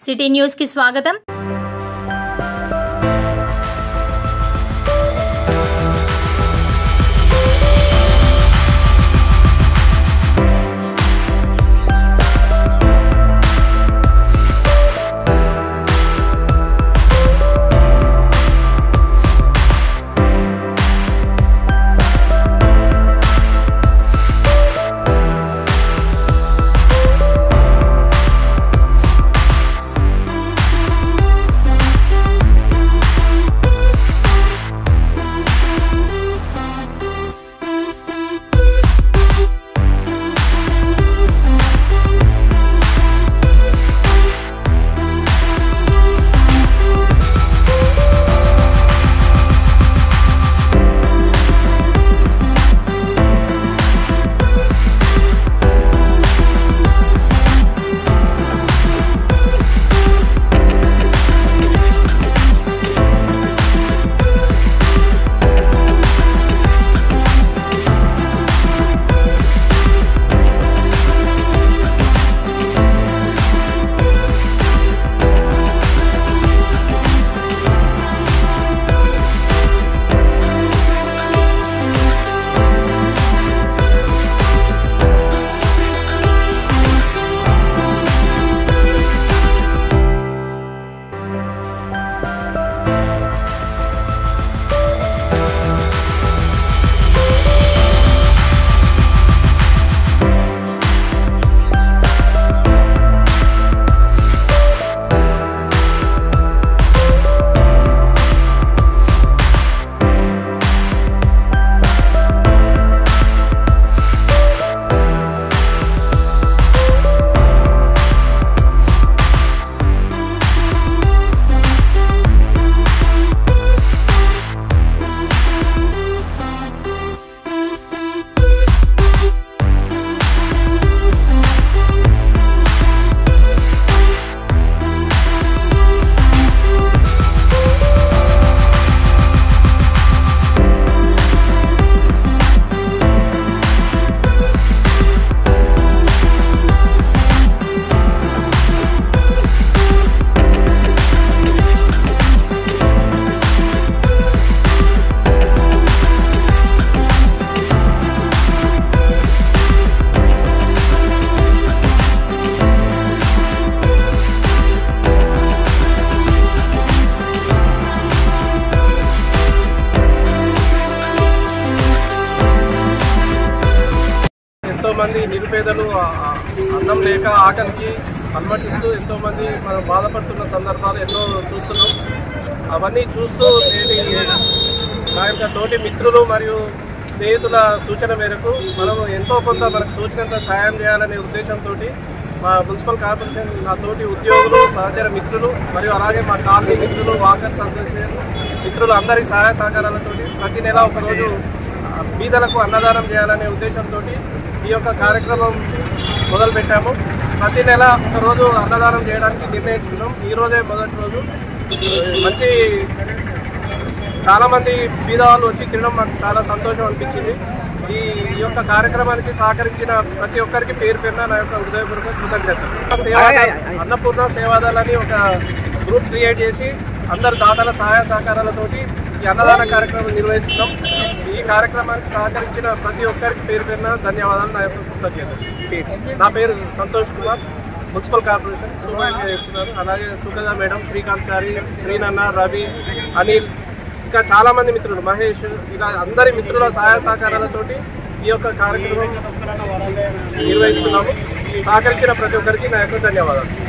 city news కి స్వాగతం ఎంతో మంది నిరుపేదలు ఆ, ఆ, అన్నం లేక ఆకలికి అలమటిస్తూ ఎంతో మంది మనం బాధపడుతున్న సందర్భాలు ఎన్నో చూస్తున్నాం అవన్నీ చూస్తూ నేను నా యొక్క తోటి మిత్రులు మరియు స్నేహితుల సూచన మేరకు మనం ఎంతో కొంత మనకు తోచినంత సాయం చేయాలనే ఉద్దేశంతో మా మున్సిపల్ కార్పొరేషన్ నా తోటి ఉద్యోగులు సహచర మిత్రులు మరియు అలాగే మా కాలనీ మిత్రులు వాకర్స్ అసోసియేషన్ మిత్రులు అందరి సహాయ సహకారాలతో ప్రతి నెల ఒకరోజు ఆ, బీదలకు అన్నదానం చేయాలనే ఉద్దేశంతో ఈ యొక్క కార్యక్రమం మొదలుపెట్టాము ప్రతి నెల ఒక రోజు అన్నదానం చేయడానికి నిర్ణయించుకున్నాం ఈ రోజే మొదటి రోజు మంచి చాలా మంది బీద వాళ్ళు వచ్చి తినడం మాకు చాలా సంతోషం అనిపించింది ఈ ఈ యొక్క కార్యక్రమానికి సహకరించిన ప్రతి ఒక్కరికి పేరు పేరున నా యొక్క హృదయపూర్వక కృతజ్ఞతలు సేవాదళ్ అన్నపూర్ణ సేవాదళ్ అని ఒక గ్రూప్ క్రియేట్ చేసి అందరు దాతల సహాయ సహకారాలతోటి ఈ అన్నదాన కార్యక్రమం నిర్వహిస్తున్నాం ఈ కార్యక్రమానికి సహకరించిన ప్రతి ఒక్కరికి పేరు పేరున ధన్యవాదాలు నా యొక్క కృతజ్ఞతలు నా పేరు Santosh Kumar municipal corporation superintendent చేస్తున్నారు అలాగే సుగత మేడం శ్రీకాంత్ గారి శ్రీనన్న రవి అనిల్ ఇంకా చాలా మంది మిత్రులు మహేష్ ఇలా అందరి మిత్రుల సహాయ సహకారాలతోటి ఈ యొక్క కార్యక్రమం నిర్వహిస్తున్నాము సహకరించిన ప్రతి ఒక్కరికి నా యొక్క ధన్యవాదాలు